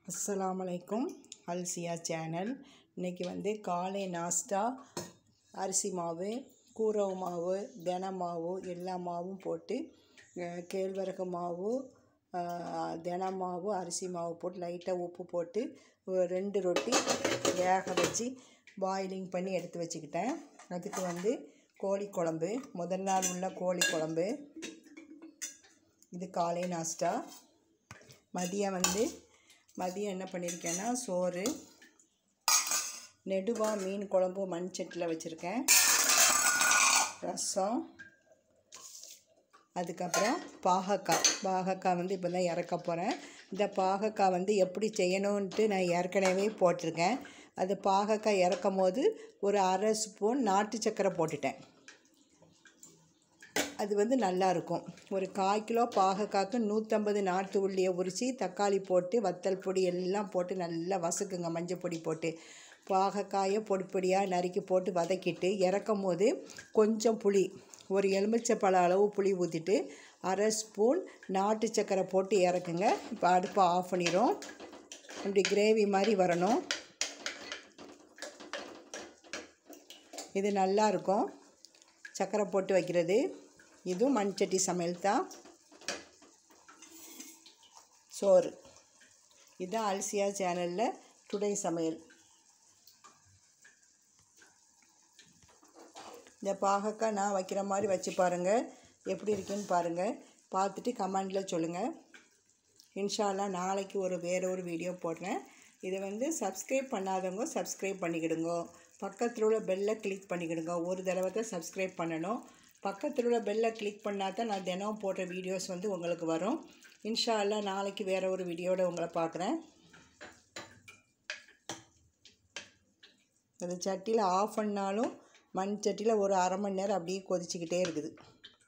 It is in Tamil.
அஸ்ஸலாமு அலைக்கும் அல்சியா சேனல் இன்றைக்கி வந்து காலை நாஸ்டா அரிசி மாவு கூரவு மாவு தென மாவு எல்லா மாவும் போட்டு அஹ், கேழ்வரகு மாவு அஹ், தென மாவு அரிசி மாவு போட்டு லைட்டாக உப்பு போட்டு ஒரு ரெண்டு ரொட்டி வேக வச்சு பாயிலிங் பண்ணி எடுத்து வச்சுக்கிட்டேன் அதுக்கு வந்து கோழி குழம்பு முதல் நாள் உள்ள கோழி குழம்பு இது காலை நாஸ்டா மதியம் வந்து மதியம் என்ன பண்ணியிருக்கேன்னா சோறு நெடுவா மீன் குழம்பு மண் சட்டியில் வச்சுருக்கேன் ரசம் அதுக்கப்புறம் பாகக்காய் பாகக்காய் வந்து இப்போ தான் இறக்க போகிறேன் இந்த பாகக்காய் வந்து எப்படி செய்யணுன்ட்டு நான் ஏற்கனவே போட்டிருக்கேன் அது பாகக்காய் இறக்கும் போது ஒரு அரை ஸ்பூன் நாட்டு சக்கரை போட்டுட்டேன் அது வந்து நல்லா இருக்கும் ஒரு கால் கிலோ பாகக்காய்க்கு நூற்றம்பது நாட்டு உள்ளியை உரித்து தக்காளி போட்டு வத்தல் பொடி எல்லாம் போட்டு நல்லா வசக்குங்க மஞ்சள் பொடி போட்டு பாகக்காயை பொடி பொடியாக நறுக்கி போட்டு வதக்கிட்டு இறக்கும் போது கொஞ்சம் புளி ஒரு எலுமிச்சைப்பழ அளவு புளி ஊற்றிட்டு அரை ஸ்பூன் நாட்டு சக்கரை போட்டு இறக்குங்க இப்போ அடுப்பை ஆஃப் பண்ணிடும் இப்படி கிரேவி மாதிரி வரணும் இது நல்லா இருக்கும் சக்கரை போட்டு வைக்கிறது இதுவும் மண் சட்டி சமையல் தான் சோறு இதுதான் அல்சியா சேனலில் டுடே சமையல் இந்த பாகக்காய் நான் வைக்கிற மாதிரி வச்சு பாருங்கள் எப்படி இருக்குன்னு பாருங்கள் பார்த்துட்டு கமெண்டில் சொல்லுங்கள் இன்ஷால்லா நாளைக்கு ஒரு வேற ஒரு வீடியோ போடுறேன் இதை வந்து சப்ஸ்கிரைப் பண்ணாதவங்க சப்ஸ்கிரைப் பண்ணிக்கிடுங்க பக்கத்தில் உள்ள பெல்லை கிளிக் பண்ணிக்கிடுங்க ஒரு தடவை தான் சப்ஸ்கிரைப் பண்ணணும் பக்கத்தில் உள்ள பெல்லை கிளிக் பண்ணால் தான் நான் தினம் போடுற வீடியோஸ் வந்து உங்களுக்கு வரும் இன்ஷா அல்லாஹ் நாளைக்கு வேறு ஒரு வீடியோட உங்களை பார்க்குறேன் அந்த சட்டியில் ஆஃப் பண்ணாலும் மண் சட்டியில் ஒரு அரை மணி நேரம் அப்படியே கொதிச்சுக்கிட்டே இருக்குது